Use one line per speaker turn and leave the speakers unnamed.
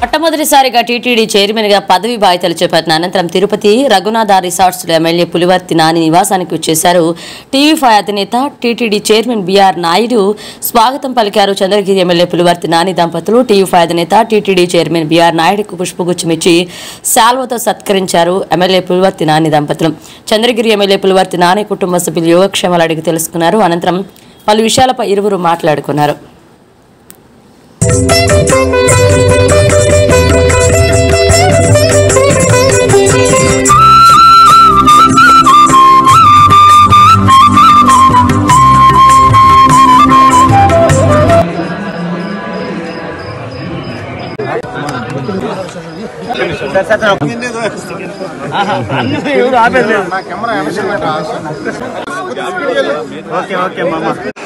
మొట్టమొదటిసారిగా TTD chairman గా పదవి బాధ్యతలు చేపట్టిన అనంతరం తిరుపతి రఘునాథ రిసార్ట్స్ ఎమ్మెల్యే పులివర్తి నాని నివాసానికి వచ్చేశారు టీవీ ఫైవ్ అధినేత టీటీడీ చైర్మన్ బీఆర్ నాయుడు స్వాగతం పలికారు చంద్రగిరి ఎమ్మెల్యే పులివర్తి నాని దంపతులు టీవీ ఫైవ్ అధినేత టీటీడీ చైర్మన్ బీఆర్ నాయుడుకు పుష్పగుచ్చం ఇచ్చి శాల్వతో సత్కరించారు ఎమ్మెల్యే పులివర్తి నాని దంపతులు చంద్రగిరి ఎమ్మెల్యే పులివర్తి నాని కుటుంబ సభ్యులు యోగక్షేమాలు అడిగి తెలుసుకున్నారు అనంతరం పలు విషయాలపై ఇరువురు మాట్లాడుకున్నారు
ఓకే ఓకే మామ